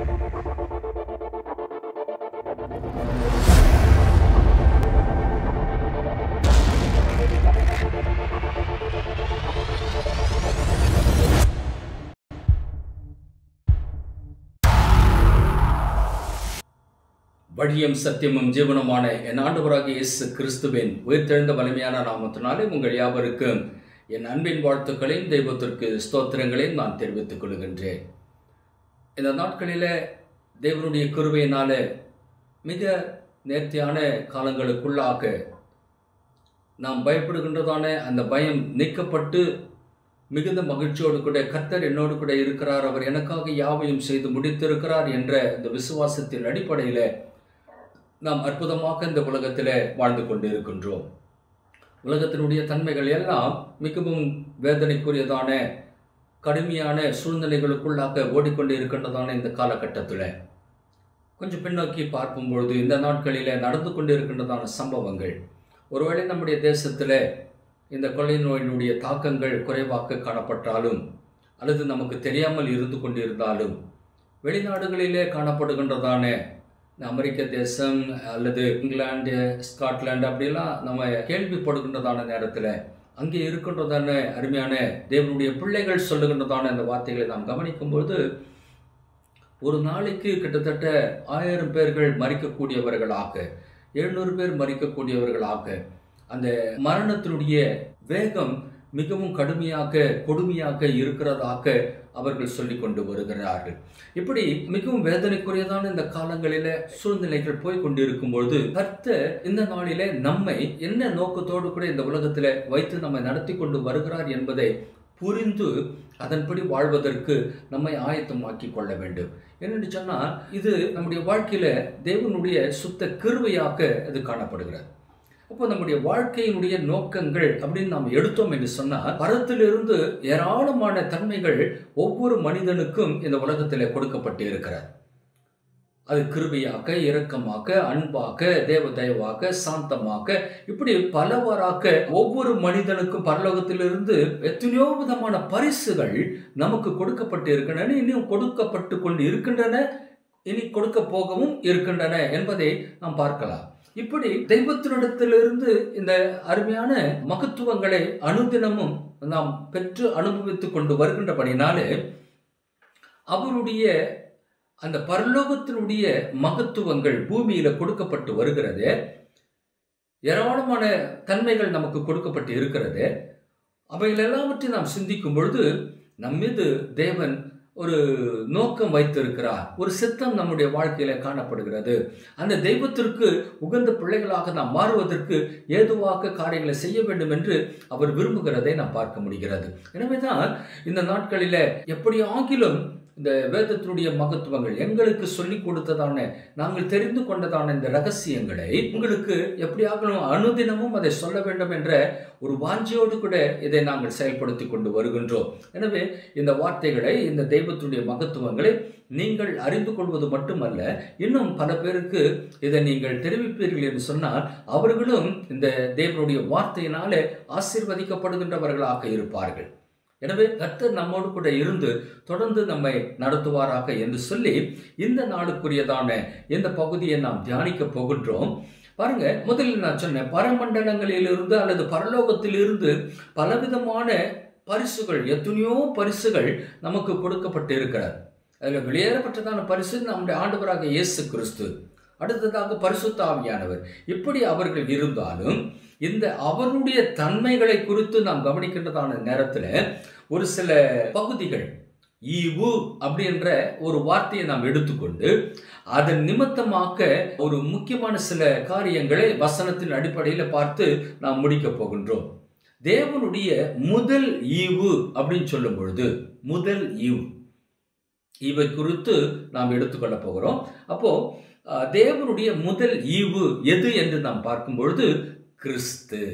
வழியும் சத்தியமும் ஜீவனமான என் ஆண்டவராகிய இயேசு கிறிஸ்துவின் உயிர்த்தெழுந்த வலிமையான நாமத்தினாலே உங்கள் யாவருக்கும் என் அன்பின் வாழ்த்துக்களையும் தெய்வத்திற்கு ஸ்தோத்திரங்களையும் நான் தெரிவித்துக் கொள்கின்றேன் இந்த நாட்களிலே தேவனுடைய கிருபையினால மிக நேர்த்தியான காலங்களுக்குள்ளாக நாம் பயப்படுகின்றதான அந்த பயம் நீக்கப்பட்டு மிகுந்த மகிழ்ச்சியோடு கூட கர்த்தர் என்னோடு கூட இருக்கிறார் அவர் எனக்காக யாவையும் செய்து முடித்திருக்கிறார் என்ற இந்த விசுவாசத்தின் அடிப்படையில் நாம் அற்புதமாக இந்த உலகத்தில் வாழ்ந்து கொண்டு இருக்கின்றோம் உலகத்தினுடைய தன்மைகள் எல்லாம் மிகவும் வேதனைக்குரியதான கடுமையான சூழ்நிலைகளுக்குள்ளாக ஓடிக்கொண்டு இருக்கின்றதான இந்த காலகட்டத்தில் கொஞ்சம் பின்னோக்கி பார்க்கும்பொழுது இந்த நாட்களில் நடந்து கொண்டு இருக்கின்றதான சம்பவங்கள் ஒருவேளை நம்முடைய தேசத்தில் இந்த கொள்ளை நோயினுடைய தாக்கங்கள் குறைவாக காணப்பட்டாலும் அல்லது நமக்கு தெரியாமல் இருந்து கொண்டிருந்தாலும் வெளிநாடுகளிலே காணப்படுகின்றதான இந்த அமெரிக்க தேசம் அல்லது இங்கிலாந்து ஸ்காட்லாந்து அப்படிலாம் நம்ம கேள்விப்படுகின்றதான நேரத்தில் அங்கே இருக்கின்றதான அருமையான தேவனுடைய பிள்ளைகள் சொல்லுகின்றதான அந்த வார்த்தைகளை நாம் கவனிக்கும்போது ஒரு நாளைக்கு கிட்டத்தட்ட ஆயிரம் பேர்கள் மறிக்கக்கூடியவர்களாக எழுநூறு பேர் மறிக்கக்கூடியவர்களாக அந்த மரணத்தினுடைய வேகம் மிகவும் கடுமையாக கொடுமையாக இருக்கிறதாக அவர்கள் சொல்லி கொண்டு வருகிறார்கள் இப்படி மிகவும் வேதனைக்குரியதான இந்த காலங்களில சூழ்நிலைகள் போய் கொண்டிருக்கும் பொழுது கர்த்தர் இந்த நாளிலே நம்மை என்ன நோக்கத்தோடு கூட இந்த உலகத்துல வைத்து நம்மை நடத்தி கொண்டு வருகிறார் என்பதை புரிந்து அதன்படி வாழ்வதற்கு நம்மை ஆயத்தமாக்கி கொள்ள வேண்டும் என்னென்னு சொன்னால் இது நம்முடைய வாழ்க்கையில தேவனுடைய சுத்த கிருவையாக இது காணப்படுகிறது அப்போ நம்முடைய வாழ்க்கையினுடைய நோக்கங்கள் அப்படின்னு நாம் எடுத்தோம் என்று சொன்னால் பரத்திலிருந்து ஏராளமான தன்மைகள் ஒவ்வொரு மனிதனுக்கும் இந்த உலகத்தில் கொடுக்கப்பட்டு இருக்கிறார் அது கிருபையாக்க இரக்கமாக்க அன்பாக்க தேவ தயவாக்க சாந்தமாக்க இப்படி பலவாறாக்க ஒவ்வொரு மனிதனுக்கும் பரலோகத்திலிருந்து எத்தனையோ விதமான பரிசுகள் நமக்கு கொடுக்கப்பட்டு இருக்கின்றன இன்னும் கொடுக்கப்பட்டு கொண்டு இருக்கின்றன இனி கொடுக்க போகவும் இருக்கின்றன என்பதை நாம் பார்க்கலாம் இப்படி தெய்வத்தினிடத்திலிருந்து இந்த அருமையான மகத்துவங்களை அனுதினமும் நாம் பெற்று அனுபவித்துக் கொண்டு வருகின்றபடினாலே அவருடைய அந்த பரலோகத்தினுடைய மகத்துவங்கள் பூமியில கொடுக்கப்பட்டு வருகிறது ஏராளமான தன்மைகள் நமக்கு கொடுக்கப்பட்டு இருக்கிறது அவைகள் எல்லாவற்றையும் நாம் சிந்திக்கும் பொழுது நம்மீது தேவன் ஒரு நோக்கம் வைத்திருக்கிறார் ஒரு சித்தம் நம்முடைய வாழ்க்கையில காணப்படுகிறது அந்த தெய்வத்திற்கு உகந்த பிள்ளைகளாக நாம் மாறுவதற்கு ஏதுவாக காரியங்களை செய்ய வேண்டும் என்று அவர் விரும்புகிறதை நாம் பார்க்க முடிகிறது எனவேதான் இந்த நாட்களில எப்படி ஆகிலும் இந்த வேதத்தினுடைய மகத்துவங்கள் எங்களுக்கு சொல்லி கொடுத்ததான நாங்கள் தெரிந்து கொண்டதான இந்த ரகசியங்களை உங்களுக்கு எப்படியாகலும் அனுதினமும் அதை சொல்ல வேண்டும் என்ற ஒரு வாஞ்சியோடு கூட இதை நாங்கள் செயல்படுத்தி கொண்டு வருகின்றோம் எனவே இந்த வார்த்தைகளை இந்த தெய்வத்துடைய மகத்துவங்களை நீங்கள் அறிந்து கொள்வது மட்டுமல்ல இன்னும் பல பேருக்கு இதை நீங்கள் தெரிவிப்பீர்கள் என்று சொன்னால் அவர்களும் இந்த தேவனுடைய வார்த்தையினாலே ஆசீர்வதிக்கப்படுகின்றவர்களாக இருப்பார்கள் எனவே கர்த்தர் நம்மோடு கூட இருந்து தொடர்ந்து நம்மை நடத்துவாராக என்று சொல்லி இந்த நாளுக்குரியதான இந்த பகுதியை நாம் தியானிக்க போகின்றோம் பாருங்க முதலில் நான் சொன்னேன் பரமண்டலங்களிலிருந்து அல்லது பரலோகத்திலிருந்து பலவிதமான பரிசுகள் எத்தனையோ பரிசுகள் நமக்கு கொடுக்கப்பட்டு இருக்கிறார் அதில் வெளியேறப்பட்டதான பரிசு நம்முடைய ஆண்டவராக இயேசு கிறிஸ்து அடுத்ததாக பரிசுத்தாவியானவர் இப்படி அவர்கள் இருந்தாலும் இந்த அவருடைய தன்மைகளை குறித்து நாம் கவனிக்கின்றதான நேரத்தில் ஒரு சில பகுதிகள் ஈவு அப்படின்ற ஒரு வார்த்தையை நாம் எடுத்துக்கொண்டு அதன் நிமித்தமாக ஒரு முக்கியமான சில காரியங்களை வசனத்தின் அடிப்படையில் பார்த்து நாம் முடிக்க போகின்றோம் தேவனுடைய முதல் ஈவு அப்படின்னு சொல்லும் பொழுது முதல் ஈவு இவை குறித்து நாம் எடுத்துக்கொள்ள போகிறோம் அப்போ தேவனுடைய முதல் ஈவு எது என்று நாம் பார்க்கும் பொழுது கிறிஸ்து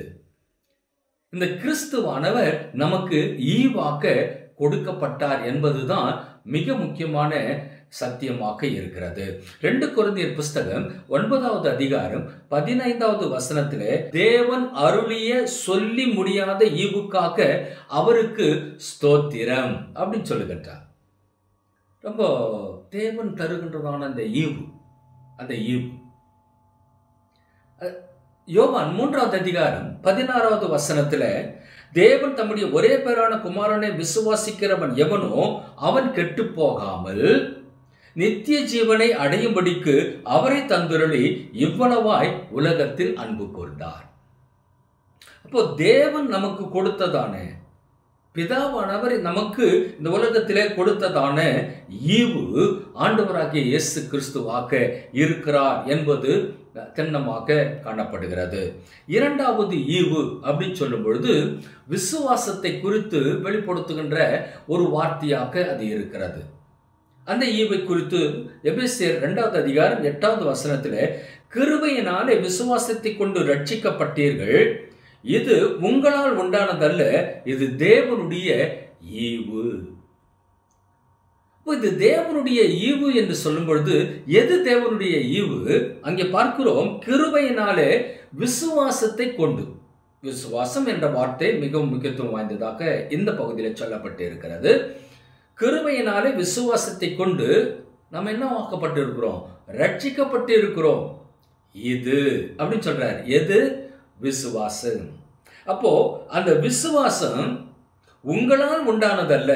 இந்த கிறிஸ்துவானவர் நமக்கு ஈவாக்க கொடுக்கப்பட்டார் என்பதுதான் மிக முக்கியமான சத்தியமாக இருக்கிறது ரெண்டு குழந்தையர் புஸ்தகம் ஒன்பதாவது அதிகாரம் பதினைந்தாவது வசனத்திலே தேவன் அருளிய சொல்லி முடியாத ஈவுக்காக அவருக்கு ஸ்தோத்திரம் அப்படின்னு சொல்லுகின்றார் ரொம்ப தேவன் தருகின்றதான அந்த ஈவு அந்த ஈவு அஹ், யோவான் மூன்றாவது அதிகாரம் பதினாறாவது வசனத்துல தேவன் தம்முடைய ஒரே பேரான குமாரனை விசுவாசிக்கிறவன் எவனோ அவன் கெட்டு போகாமல் நித்திய ஜீவனை அடையும்படிக்கு அவரை தந்துருளி இவ்வளவாய் உலகத்தில் அன்பு கூர்ந்தார் அப்போ தேவன் நமக்கு கொடுத்ததான பிதாவானவர் நமக்கு இந்த உலகத்திலே கொடுத்ததான ஈவு ஆண்டவராகிய இயேசு கிறிஸ்துவாக இருக்கிறார் என்பது திண்ணமாக காணப்படுகிறது இரண்டாவது ஈவு அப்படின்னு சொல்லும் பொழுது விசுவாசத்தை குறித்து வெளிப்படுத்துகின்ற ஒரு வார்த்தையாக அது இருக்கிறது அந்த ஈவை குறித்து எபேசியர் இரண்டாவது அதிகாரம் எட்டாவது வசனத்தில் கிருபையினாலே விசுவாசத்தை கொண்டு ரட்சிக்கப்பட்டீர்கள் இது உங்களால் உண்டானதல்ல இது தேவனுடைய ஈவு அப்போ இது தேவனுடைய ஈவு என்று சொல்லும் பொழுது எது தேவனுடைய ஈவு அங்கே பார்க்கிறோம் கிருபையினாலே விசுவாசத்தை கொண்டு விசுவாசம் என்ற வார்த்தை மிகவும் முக்கியத்துவம் வாய்ந்ததாக இந்த பகுதியில் சொல்லப்பட்டு இருக்கிறது கிருபையினாலே விசுவாசத்தை கொண்டு நம்ம என்ன ஆக்கப்பட்டு இருக்கிறோம் ரட்சிக்கப்பட்டு இருக்கிறோம் இது அப்படின்னு சொல்றார் எது விசுவாசம் அப்போ அந்த விசுவாசம் உங்களால் உண்டானதல்ல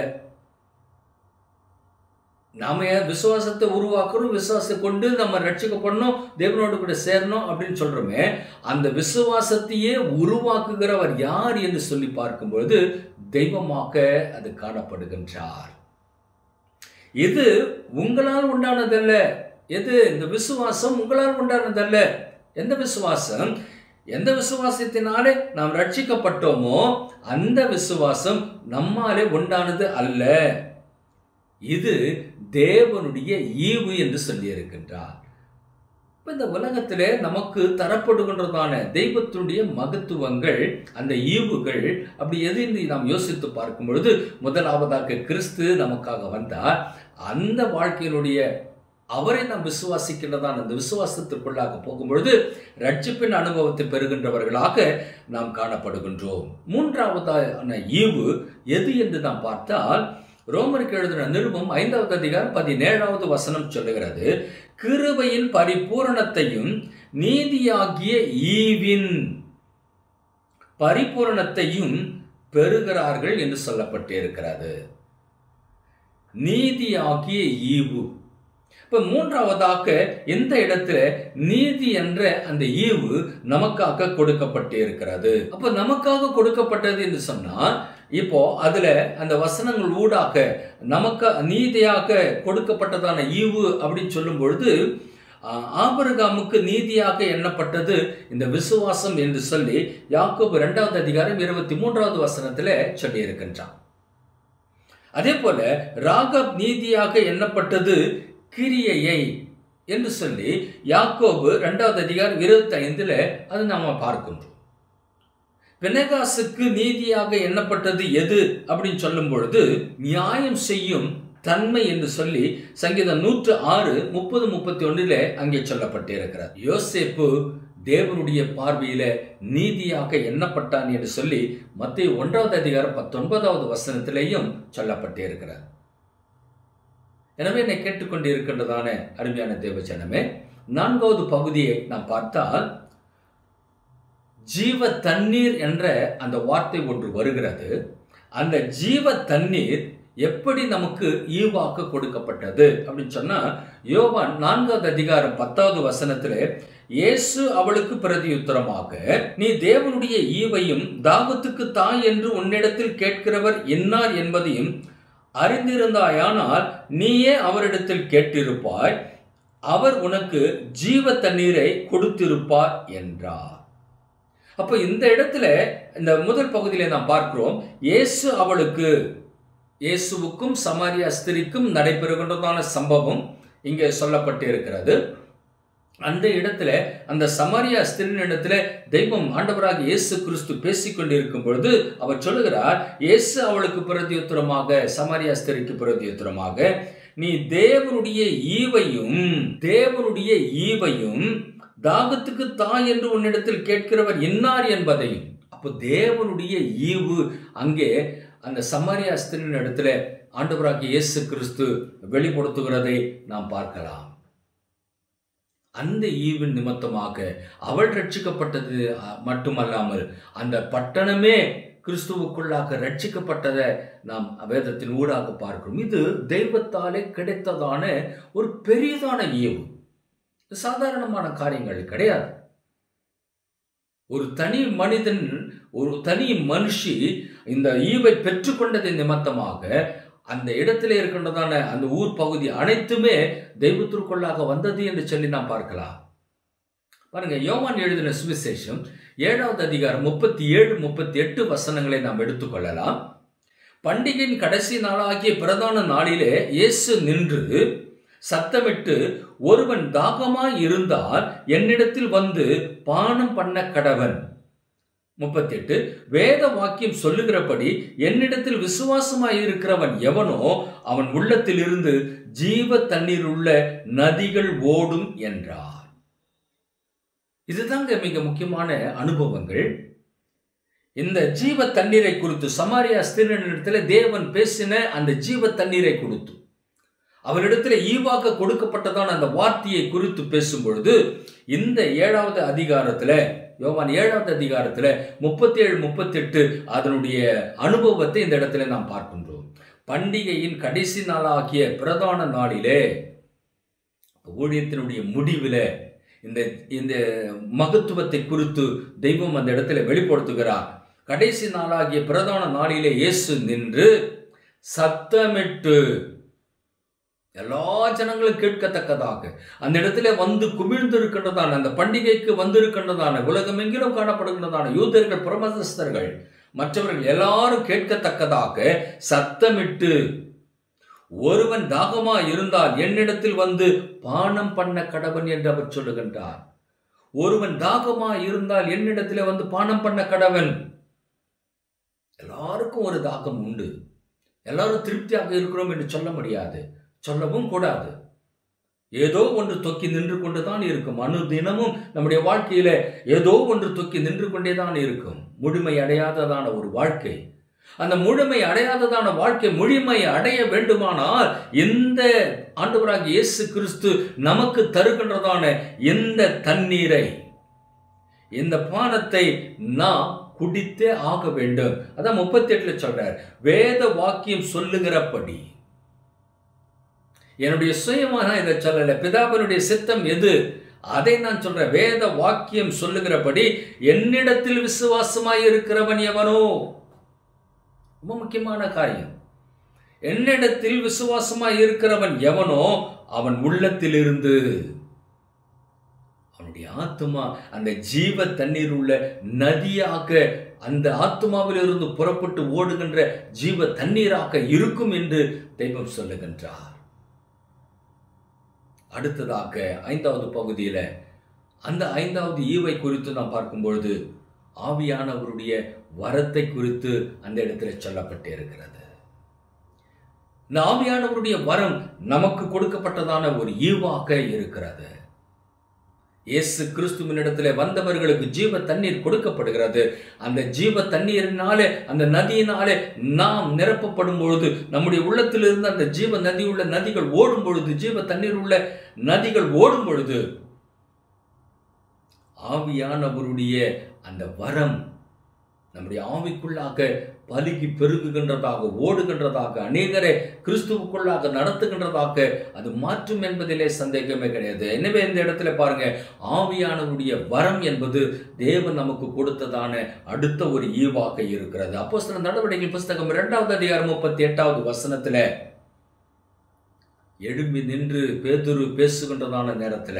நாம விசுவாசத்தை உருவாக்குறோம் விசுவாசத்தை கொண்டு நம்ம ரட்சிக்கப்படணும் தேவனோடு கூட சேரணும் அப்படின்னு சொல்றோமே அந்த விசுவாசத்தையே உருவாக்குகிறவர் யார் என்று சொல்லி பார்க்கும்பொழுது தெய்வமாக அது காணப்படுகின்றார் இது உங்களால் உண்டானதல்ல எது இந்த விசுவாசம் உங்களால் உண்டானதல்ல எந்த விசுவாசம் எந்த விசுவாசத்தினாலே நாம் ரட்சிக்கப்பட்டோமோ அந்த விசுவாசம் நம்மாலே உண்டானது அல்ல இது தேவனுடைய ஈவு என்று சொல்லியிருக்கின்றார் இப்ப இந்த உலகத்திலே நமக்கு தரப்படுகின்றதான தெய்வத்தினுடைய மகத்துவங்கள் அந்த ஈவுகள் அப்படி எது என்று நாம் யோசித்து பார்க்கும் பொழுது முதலாவதாக கிறிஸ்து நமக்காக வந்தார் அந்த வாழ்க்கையினுடைய அவரை நாம் விசுவாசிக்கின்றதான் அந்த விசுவாசத்திற்குள்ளாக போகும்பொழுது ரட்சிப்பின் அனுபவத்தை பெறுகின்றவர்களாக நாம் காணப்படுகின்றோம் மூன்றாவதான ஈவு எது என்று நாம் பார்த்தால் ரோமருக்கு எழுதின நிருபம் ஐந்தாவது அதிகாரம் பதினேழாவது வசனம் சொல்லுகிறது கிருபையின் பரிபூரணத்தையும் நீதியாகிய ஈவின் பரிபூரணத்தையும் பெறுகிறார்கள் என்று சொல்லப்பட்டு இருக்கிறது நீதியாகிய ஈவு இப்ப மூன்றாவதாக இந்த இடத்துல நீதி என்ற அந்த ஈவு நமக்காக கொடுக்கப்பட்டு இருக்கிறது அப்ப நமக்காக கொடுக்கப்பட்டது என்று சொன்னா இப்போ அதுல அந்த வசனங்கள் ஊடாக நமக்கு நீதியாக கொடுக்கப்பட்டதான ஈவு அப்படின்னு சொல்லும் பொழுது ஆபரகாமுக்கு நீதியாக எண்ணப்பட்டது இந்த விசுவாசம் என்று சொல்லி யாக்கோபு இரண்டாவது அதிகாரம் இருபத்தி மூன்றாவது வசனத்துல சொல்லி இருக்கின்றான் அதே போல ராகப் நீதியாக எண்ணப்பட்டது கிரியையை என்று சொல்லி யாக்கோபு இரண்டாவது அதிகாரம் இருபத்தி ஐந்துல அது நாம பார்க்கின்றோம் பெனகாசுக்கு நீதியாக எண்ணப்பட்டது எது அப்படின்னு சொல்லும் பொழுது நியாயம் செய்யும் தன்மை என்று சொல்லி சங்கீதம் நூற்று ஆறு முப்பது முப்பத்தி ஒன்றில அங்கே சொல்லப்பட்டு இருக்கிறார் யோசேப்பு தேவனுடைய பார்வையில நீதியாக எண்ணப்பட்டான் என்று சொல்லி மத்திய ஒன்றாவது அதிகாரம் பத்தொன்பதாவது வசனத்திலேயும் சொல்லப்பட்டு இருக்கிறார் எனவே என்னை கேட்டுக்கொண்டு இருக்கின்றதான அருமையான தேவஜனமே நான்காவது பகுதியை நாம் பார்த்தால் ஜீவ தண்ணீர் என்ற அந்த வார்த்தை ஒன்று வருகிறது அந்த ஜீவ தண்ணீர் எப்படி நமக்கு ஈவாக்க கொடுக்கப்பட்டது அப்படின்னு சொன்னா யோவான் நான்காவது அதிகாரம் பத்தாவது வசனத்துல இயேசு அவளுக்கு பிரதியுத்தரமாக நீ தேவனுடைய ஈவையும் தாகத்துக்கு தாய் என்று உன்னிடத்தில் கேட்கிறவர் என்னார் என்பதையும் அறிந்திருந்தாயானால் நீயே அவரிடத்தில் கேட்டிருப்பாய் அவர் உனக்கு ஜீவ தண்ணீரை கொடுத்திருப்பார் என்றார் அப்போ இந்த இடத்துல இந்த முதல் பகுதியில நாம் பார்க்கிறோம் இயேசு அவளுக்கு இயேசுவுக்கும் சமாரியா ஸ்திரிக்கும் நடைபெறுகின்றதான சம்பவம் இங்கே சொல்லப்பட்டு இருக்கிறது அந்த இடத்துல அந்த சமாரியா ஸ்திரினிடத்துல தெய்வம் ஆண்டவராக இயேசு கிறிஸ்து பேசிக்கொண்டிருக்கும் பொழுது அவர் சொல்லுகிறார் இயேசு அவளுக்கு பிரதியுத்தரமாக சமாரியா ஸ்திரிக்கு பிரதியுத்தரமாக நீ தேவனுடைய ஈவையும் தேவனுடைய ஈவையும் தாகத்துக்கு தாய் என்று உன்னிடத்தில் கேட்கிறவர் இன்னார் என்பதையும் அப்போ தேவனுடைய ஈவு அங்கே அந்த சமாரியா ஸ்திரியின் இடத்துல ஆண்டவராகிய இயேசு கிறிஸ்து வெளிப்படுத்துகிறதை நாம் பார்க்கலாம் அந்த ஈவின் நிமித்தமாக அவள் ரட்சிக்கப்பட்டது அஹ், மட்டுமல்லாமல் அந்த பட்டணமே கிறிஸ்துவுக்குள்ளாக ரட்சிக்கப்பட்டதை நாம் வேதத்தின் ஊடாக பார்க்கிறோம் இது தெய்வத்தாலே கிடைத்ததான ஒரு பெரியதான ஈவு இது சாதாரணமான காரியங்கள் கிடையாது ஒரு தனி மனிதன் ஒரு தனி மனுஷி இந்த ஈவை பெற்றுக்கொண்டதின் நிமித்தமாக அந்த இடத்திலே இருக்கின்றதான அந்த ஊர் பகுதி அனைத்துமே தெய்வத்திற்குள்ளாக வந்தது என்று சொல்லி நாம் பார்க்கலாம் பாருங்க யோவான் எழுதின சுவிசேஷம் ஏழாவது அதிகாரம் முப்பத்தி ஏழு முப்பத்தி எட்டு வசனங்களை நாம் எடுத்துக்கொள்ளலாம் பண்டிகையின் கடைசி நாளாகிய பிரதான நாளிலே இயேசு நின்று சத்தமிட்டு ஒருவன் தாகமாய் இருந்தால் என்னிடத்தில் வந்து பானம் பண்ண கடவன் முப்பத்தெட்டு வேத வாக்கியம் சொல்லுகிறபடி என்னிடத்தில் விசுவாசமாய் இருக்கிறவன் எவனோ அவன் உள்ளத்திலிருந்து ஜீவ தண்ணீர் உள்ள நதிகள் ஓடும் என்றார் இதுதாங்க மிக முக்கியமான அனுபவங்கள் இந்த ஜீவ தண்ணீரை குறித்து சமாரியா ஸ்திரனிடத்தில் தேவன் பேசின அந்த ஜீவ தண்ணீரை குறித்து அவரிடத்தில் ஈவாக கொடுக்கப்பட்டதான அந்த வார்த்தையை குறித்து பேசும் பொழுது இந்த ஏழாவது அதிகாரத்துல யோவான் ஏழாவது அதிகாரத்துல முப்பத்தி ஏழு முப்பத்தி எட்டு அதனுடைய அனுபவத்தை இந்த இடத்துல நாம் பார்க்கின்றோம் பண்டிகையின் கடைசி நாளாகிய பிரதான நாளிலே ஊழியத்தினுடைய முடிவிலே இந்த இந்த மகத்துவத்தை குறித்து தெய்வம் அந்த இடத்துல வெளிப்படுத்துகிறார் கடைசி நாளாகிய பிரதான நாளிலே இயேசு நின்று சத்தமிட்டு எல்லா ஜனங்களும் கேட்கத்தக்கதாக அந்த இடத்துல வந்து குமிழ்ந்து இருக்கின்றதான அந்த பண்டிகைக்கு வந்திருக்கின்றதான உலகமெங்கிலும் காணப்படுகின்றதான யூதர்கள் பிரமதஸ்தர்கள் மற்றவர்கள் எல்லாரும் கேட்கத்தக்கதாக சத்தமிட்டு ஒருவன் தாகமா இருந்தால் என்னிடத்தில் வந்து பானம் பண்ண கடவன் என்று அவர் சொல்லுகின்றார் ஒருவன் தாகமா இருந்தால் என்னிடத்தில் வந்து பானம் பண்ண கடவன் எல்லாருக்கும் ஒரு தாகம் உண்டு எல்லாரும் திருப்தியாக இருக்கிறோம் என்று சொல்ல முடியாது சொல்லவும் கூடாது ஏதோ ஒன்று தொக்கி நின்று கொண்டுதான் இருக்கும் அணு தினமும் நம்முடைய வாழ்க்கையில ஏதோ ஒன்று தொக்கி நின்று கொண்டேதான் இருக்கும் முழுமை அடையாததான ஒரு வாழ்க்கை அந்த முழுமை அடையாததான வாழ்க்கை முழுமை அடைய வேண்டுமானால் இந்த ஆண்டவராகிய இயேசு கிறிஸ்து நமக்கு தருகின்றதான இந்த தண்ணீரை இந்த பானத்தை நாம் குடித்தே ஆக வேண்டும் அதான் முப்பத்தி எட்டுல சொல்றார் வேத வாக்கியம் சொல்லுகிறபடி என்னுடைய சுயமா நான் இதை சொல்லல பிதாபனுடைய சித்தம் எது அதை நான் சொல்றேன் வேத வாக்கியம் சொல்லுகிறபடி என்னிடத்தில் விசுவாசமாய் இருக்கிறவன் எவனோ ரொம்ப முக்கியமான காரியம் என்னிடத்தில் விசுவாசமாய் இருக்கிறவன் எவனோ அவன் உள்ளத்திலிருந்து அவனுடைய ஆத்மா அந்த ஜீவ தண்ணீர் உள்ள நதியாக அந்த ஆத்மாவிலிருந்து புறப்பட்டு ஓடுகின்ற ஜீவ தண்ணீராக இருக்கும் என்று தெய்வம் சொல்லுகின்றார் அடுத்ததாக ஐந்தாவது பகுதியில அந்த ஐந்தாவது ஈவை குறித்து நாம் பார்க்கும் பொழுது ஆவியானவருடைய வரத்தை குறித்து அந்த இடத்துல சொல்லப்பட்டு இருக்கிறது இந்த ஆவியானவருடைய வரம் நமக்கு கொடுக்கப்பட்டதான ஒரு ஈவாக இருக்கிறது இயேசு கிறிஸ்துவினிடத்தில் வந்தவர்களுக்கு ஜீவ தண்ணீர் கொடுக்கப்படுகிறது அந்த ஜீவ தண்ணீரினாலே அந்த நதியினாலே நாம் நிரப்பப்படும் பொழுது நம்முடைய உள்ளத்திலிருந்து அந்த ஜீவ நதி உள்ள நதிகள் ஓடும் பொழுது ஜீவ தண்ணீர் உள்ள நதிகள் ஓடும் பொழுது ஆவியானவருடைய அந்த வரம் நம்முடைய ஆவிக்குள்ளாக பலுகி பெருகுகின்றதாக ஓடுகின்றதாக அநேகரை கிறிஸ்துவுக்குள்ளாக நடத்துகின்றதாக அது மாற்றும் என்பதிலே சந்தேகமே கிடையாது எனவே இந்த இடத்துல பாருங்க ஆவியானவருடைய வரம் என்பது தேவன் நமக்கு கொடுத்ததான அடுத்த ஒரு ஈவாக இருக்கிறது அப்போ சில நடவடிக்கை புஸ்தகம் இரண்டாவது அதிகாரம் முப்பத்தி எட்டாவது வசனத்துல எழும்பி நின்று பேதுரு பேசுகின்றதான நேரத்துல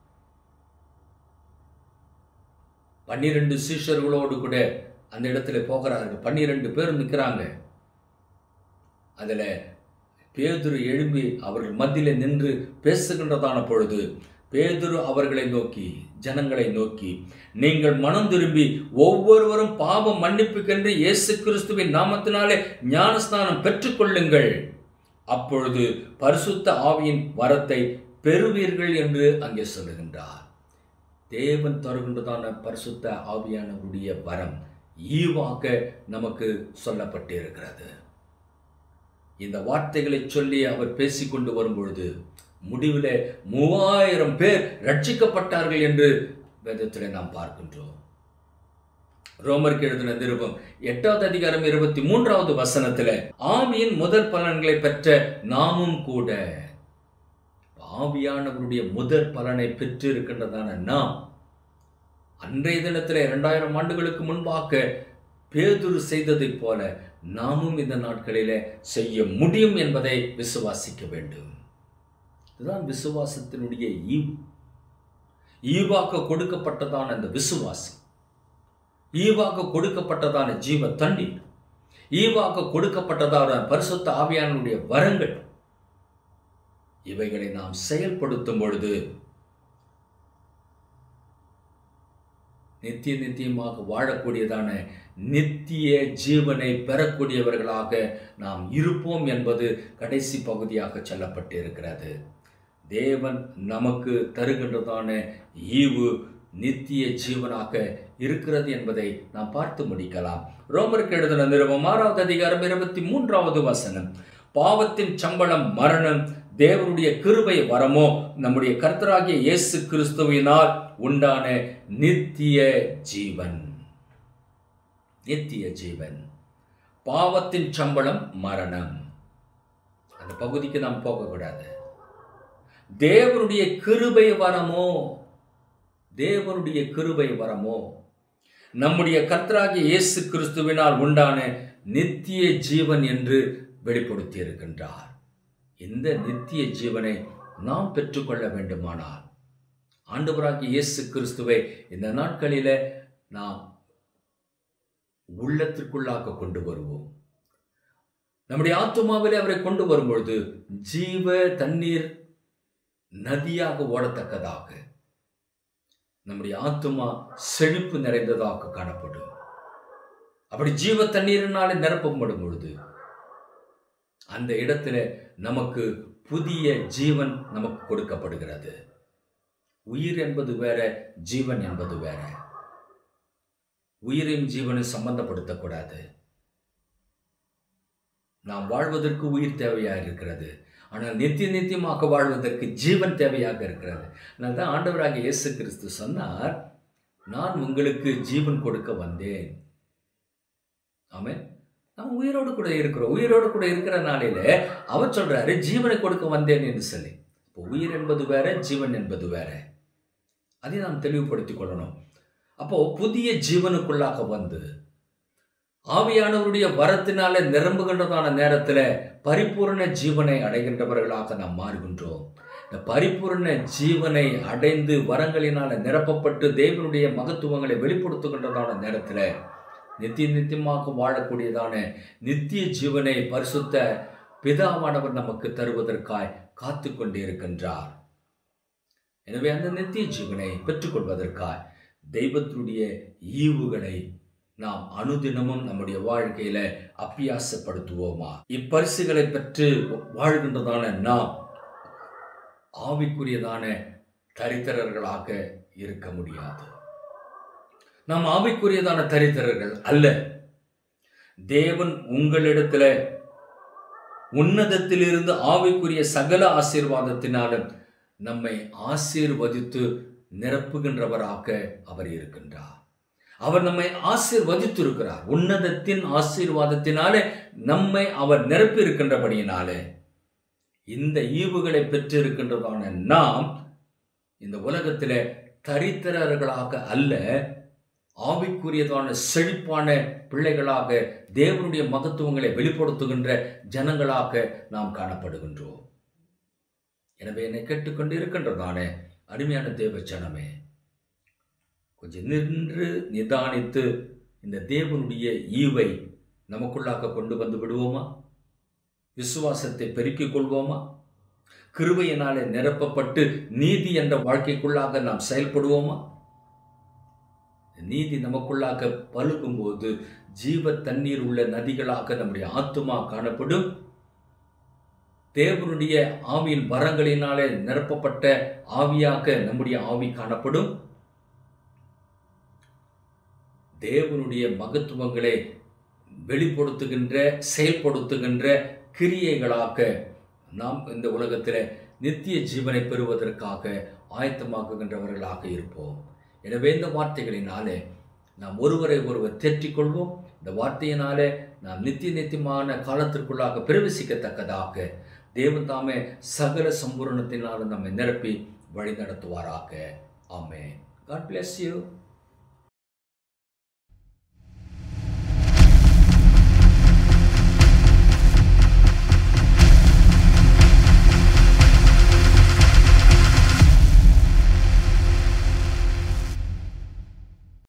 பன்னிரண்டு சீஷர்களோடு கூட அந்த இடத்துல போகிறார்கள் பன்னிரெண்டு பேர் நிற்கிறாங்க அதில் பேதுரு எழும்பி அவர்கள் மத்தியில் நின்று பேசுகின்றதான பொழுது பேதுரு அவர்களை நோக்கி ஜனங்களை நோக்கி நீங்கள் மனம் திரும்பி ஒவ்வொருவரும் பாவம் மன்னிப்புக்கென்று இயேசு கிறிஸ்துவின் நாமத்தினாலே ஞானஸ்நானம் பெற்றுக்கொள்ளுங்கள் அப்பொழுது பரிசுத்த ஆவியின் வரத்தை பெறுவீர்கள் என்று அங்கே சொல்லுகின்றார் தேவன் தருகின்றதான பரிசுத்த ஆவியானவருடைய வரம் ஈவாக நமக்கு சொல்லப்பட்டிருக்கிறது இந்த வார்த்தைகளை சொல்லி அவர் பேசிக்கொண்டு வரும்பொழுது முடிவில் மூவாயிரம் பேர் ரட்சிக்கப்பட்டார்கள் என்று வேதத்தில் நாம் பார்க்கின்றோம் ரோமருக்கு எழுதின நிருபம் எட்டாவது அதிகாரம் இருபத்தி மூன்றாவது வசனத்துல ஆவியின் முதல் பலன்களை பெற்ற நாமும் கூட ஆவியானவருடைய முதற் பலனை பெற்று இருக்கின்றதான நாம் அன்றைய தினத்தில் இரண்டாயிரம் ஆண்டுகளுக்கு முன்பாக பேதுரு செய்ததைப் போல நாமும் இந்த நாட்களிலே செய்ய முடியும் என்பதை விசுவாசிக்க வேண்டும் இதுதான் விசுவாசத்தினுடைய ஈவு ஈவாக்க கொடுக்கப்பட்டதான அந்த விசுவாசம் ஈவாக கொடுக்கப்பட்டதான ஜீவ தண்ணீர் ஈவாக கொடுக்கப்பட்டதான பரிசுத்த ஆவியானுடைய வரங்கள் இவைகளை நாம் செயல்படுத்தும் பொழுது நித்திய நித்தியமாக வாழக்கூடியதான நித்திய ஜீவனை பெறக்கூடியவர்களாக நாம் இருப்போம் என்பது கடைசி பகுதியாக சொல்லப்பட்டிருக்கிறது தேவன் நமக்கு தருகின்றதான ஈவு நித்திய ஜீவனாக இருக்கிறது என்பதை நாம் பார்த்து முடிக்கலாம் ரோமருக்கு எழுதின நிறுவம் ஆறாவது அதிகாரம் இருபத்தி மூன்றாவது வசனம் பாவத்தின் சம்பளம் மரணம் தேவனுடைய கிருபை வரமோ நம்முடைய கர்த்தராகிய இயேசு கிறிஸ்துவினால் உண்டான நித்திய ஜீவன் நித்திய ஜீவன் பாவத்தின் சம்பளம் மரணம் அந்த பகுதிக்கு நாம் போகக்கூடாது தேவனுடைய கிருபை வரமோ தேவனுடைய கிருபை வரமோ நம்முடைய கர்த்தராகிய இயேசு கிறிஸ்துவினால் உண்டான நித்திய ஜீவன் என்று வெளிப்படுத்தி இருக்கின்றார் இந்த நித்திய ஜீவனை நாம் பெற்றுக்கொள்ள வேண்டுமானால் ஆண்டவராகிய இயேசு கிறிஸ்துவை இந்த நாட்களில நாம் உள்ளத்திற்குள்ளாக கொண்டு வருவோம் நம்முடைய ஆத்துமாவிலே அவரை கொண்டு வரும்பொழுது ஜீவ தண்ணீர் நதியாக ஓடத்தக்கதாக நம்முடைய ஆத்துமா செழிப்பு நிறைந்ததாக காணப்படும் அப்படி ஜீவ தண்ணீரினாலே நிரப்பப்படும் பொழுது அந்த இடத்துல நமக்கு புதிய ஜீவன் நமக்கு கொடுக்கப்படுகிறது உயிர் என்பது வேற ஜீவன் என்பது வேற உயிரையும் ஜீவனும் சம்பந்தப்படுத்தக்கூடாது நாம் வாழ்வதற்கு உயிர் தேவையாக இருக்கிறது ஆனால் நித்திய நித்தியமாக வாழ்வதற்கு ஜீவன் தேவையாக இருக்கிறது அதனால தான் ஆண்டவராக இயேசு கிறிஸ்து சொன்னார் நான் உங்களுக்கு ஜீவன் கொடுக்க வந்தேன் ஆமே நாம் உயிரோடு கூட இருக்கிறோம் உயிரோடு கூட இருக்கிற நாளையில அவர் சொல்றாரு ஜீவனை கொடுக்க வந்தேன் என்று சொல்லி இப்போ உயிர் என்பது வேற ஜீவன் என்பது வேற அதை நாம் தெளிவுபடுத்திக் கொள்ளணும் அப்போ புதிய ஜீவனுக்குள்ளாக வந்து ஆவியானவருடைய வரத்தினால நிரம்புகின்றதான நேரத்தில் பரிபூர்ண ஜீவனை அடைகின்றவர்களாக நாம் மாறுகின்றோம் இந்த பரிபூர்ண ஜீவனை அடைந்து வரங்களினால நிரப்பப்பட்டு தேவனுடைய மகத்துவங்களை வெளிப்படுத்துகின்றதான நேரத்தில் நித்திய நித்தியமாக வாழக்கூடியதான நித்திய ஜீவனை பரிசுத்த பிதாவானவர் நமக்கு தருவதற்காய் காத்து கொண்டே இருக்கின்றார் எனவே அந்த நித்திய ஜீவனை பெற்றுக்கொள்வதற்காய் தெய்வத்தினுடைய ஈவுகளை நாம் அனுதினமும் நம்முடைய வாழ்க்கையில அப்பியாசப்படுத்துவோமா இப்பரிசுகளை பெற்று வாழ்கின்றதான நாம் ஆவிக்குரியதான தரித்திரர்களாக இருக்க முடியாது நாம் ஆவிக்குரியதான தரித்திரர்கள் அல்ல தேவன் உங்களிடத்துல உன்னதத்திலிருந்து ஆவிக்குரிய சகல ஆசீர்வாதத்தினாலும் நம்மை ஆசீர்வதித்து நிரப்புகின்றவராக அவர் இருக்கின்றார் அவர் நம்மை ஆசீர்வதித்திருக்கிறார் உன்னதத்தின் ஆசீர்வாதத்தினாலே நம்மை அவர் நிரப்பி இருக்கின்றபடியினாலே இந்த ஈவுகளை பெற்றிருக்கின்றதான நாம் இந்த உலகத்தில் தரித்திரர்களாக அல்ல ஆவிக்குரியதான செழிப்பான பிள்ளைகளாக தேவனுடைய மகத்துவங்களை வெளிப்படுத்துகின்ற ஜனங்களாக நாம் காணப்படுகின்றோம் எனவே என்னை கேட்டுக்கொண்டு இருக்கின்றதான அருமையான தேவ ஜனமே கொஞ்சம் நின்று நிதானித்து இந்த தேவனுடைய ஈவை நமக்குள்ளாக கொண்டு வந்து விடுவோமா விசுவாசத்தை பெருக்கிக் கொள்வோமா கிருபையினாலே நிரப்பப்பட்டு நீதி என்ற வாழ்க்கைக்குள்ளாக நாம் செயல்படுவோமா நீதி நமக்குள்ளாக பழுகும்போது ஜீவ தண்ணீர் உள்ள நதிகளாக நம்முடைய ஆத்துமா காணப்படும் தேவனுடைய ஆவியின் வரங்களினாலே நிரப்பப்பட்ட ஆவியாக நம்முடைய ஆவி காணப்படும் தேவனுடைய மகத்துவங்களை வெளிப்படுத்துகின்ற செயல்படுத்துகின்ற கிரியைகளாக நாம் இந்த உலகத்தில் நித்திய ஜீவனை பெறுவதற்காக ஆயத்தமாக்குகின்றவர்களாக இருப்போம் எனவே இந்த வார்த்தைகளினாலே நாம் ஒருவரை ஒருவர் தேற்றிக்கொள்வோம் இந்த வார்த்தையினாலே நாம் நித்திய நித்தியமான காலத்திற்குள்ளாக பிரவேசிக்கத்தக்கதாக தேவன் தாமே சகல சம்பூரணத்தினாலும் நம்மை நிரப்பி வழி நடத்துவாராக ஆமென் காட் bless you